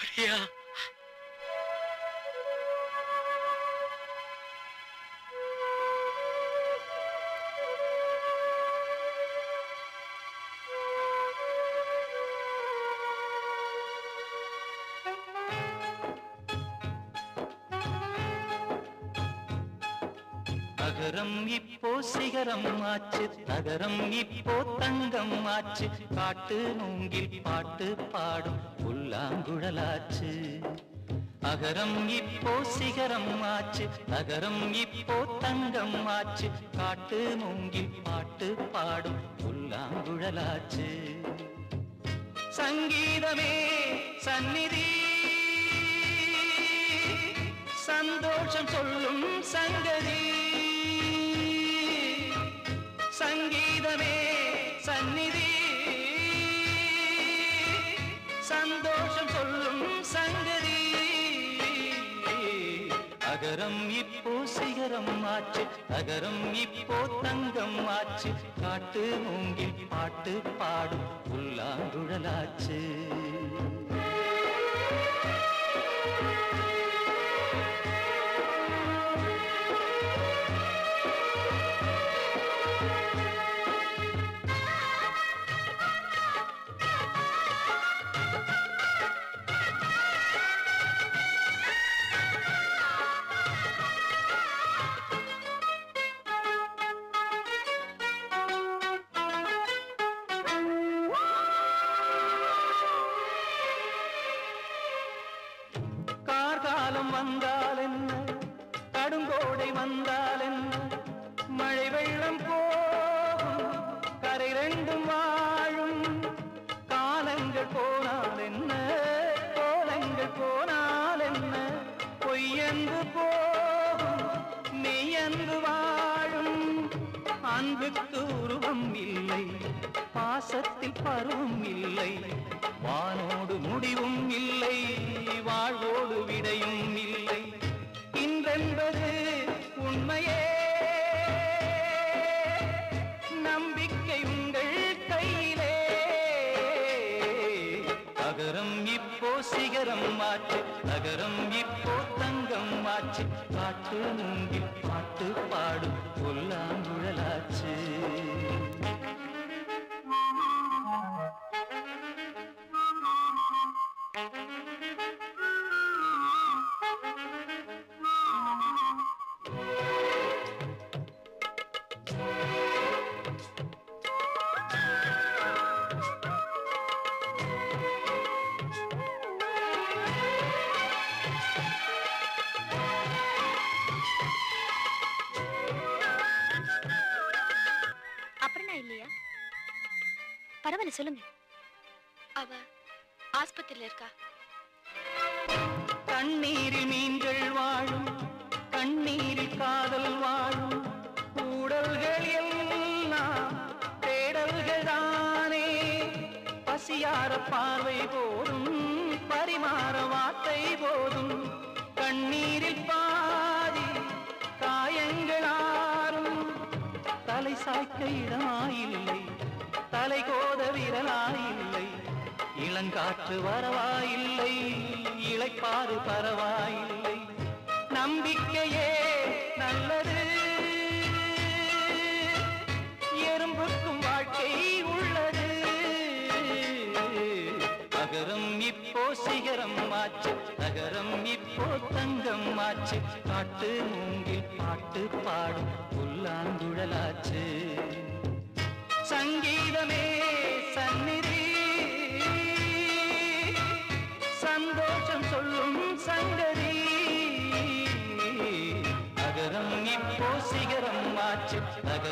பிரியா அகரம் இப்போ சிகரம் ஆச்சு தகரம் இப்போ தங்கம் ஆச்சு காட்டு மூங்கில் பாட்டு பாடும் புல்லாங்குழலாச்சு அகரம் இப்போ சிகரம் ஆச்சு தகரம் இப்போ தங்கம் ஆச்சு காட்டு மூங்கில் பாட்டு பாடும் புல்லாங்குழலாச்சு சங்கீதமே சந்நிதி சந்தோஷம் சொல்லும் சங்கதி சங்கீதமே சந்நிதி சந்தோஷம் சொல்லும் சங்கதி அகரம் இப்போ சிகரம் ஆச்சு அகரம் இப்போ தங்கம் ஆச்சு காட்டு மூங்கில் பாட்டு பாடும் புல்லாங்குழலாச்சு கார்காலம் வந்தால் என்ன கடுங்கோடை வந்தால் என்ன மழை வெள்ளம் போகும் கரை ரெண்டும் வாழும் காலங்கள் போனால் என்ன கோலங்கள் போனால் என்ன பொய்யன்று போகும் மெய்யன்று வாழும் அன்புக்கு உருவம் இல்லை பாசத்தில் பருவம் இல்லை வானோடு முடிவும் இல்லை வாழ்வோடு விடையும் இல்லை இன்றென்பது உண்மையே நம்பிக்கை உங்கள் கையிலே அகரம் இப்போ சிகரம் மாற்று நகரம் இப்போ தங்கம் மாற்று காட்டு மூங்கில் பாட்டு பாடும் புல்லாங்குழலாச்சு அப்புறம் நான் இல்லையா பரவாயில்ல சொல்லுங்க அவ ஆஸ்பத்திரியில இருக்கா கண்ணீரில் மீன்கள் வாழும் கண்ணீரில் காதல் வாழும் ஊடல்கள் எல்லாம் தேடல்கள் தானே பசியார பார்வை போதும் பரிமாற வார்த்தை போதும் கண்ணீரில் பாதி காயங்களாரும் தலை சாய்க்க இடமாயில்லை தலை கோத விரலாயில்லை இளங்காற்று வரவாயில்லை இளைப்பாறு பரவாயில்லை நம்பிக்கையே நல்லது எறும்புக்கும் வாழ்க்கை உள்ளது அகரம் இப்போ சிகரம் ஆச்சு நகரம் இப்போ தங்கம் ஆச்சு காட்டு மூங்கில் பாட்டு பாடும் புல்லாங்குழலாச்சு சங்கீதமே சந்நிதி சந்தோஷம் சொல்லும் சங்கதி அகரம் இப்போ சிகரம் ஆச்சு நகரம்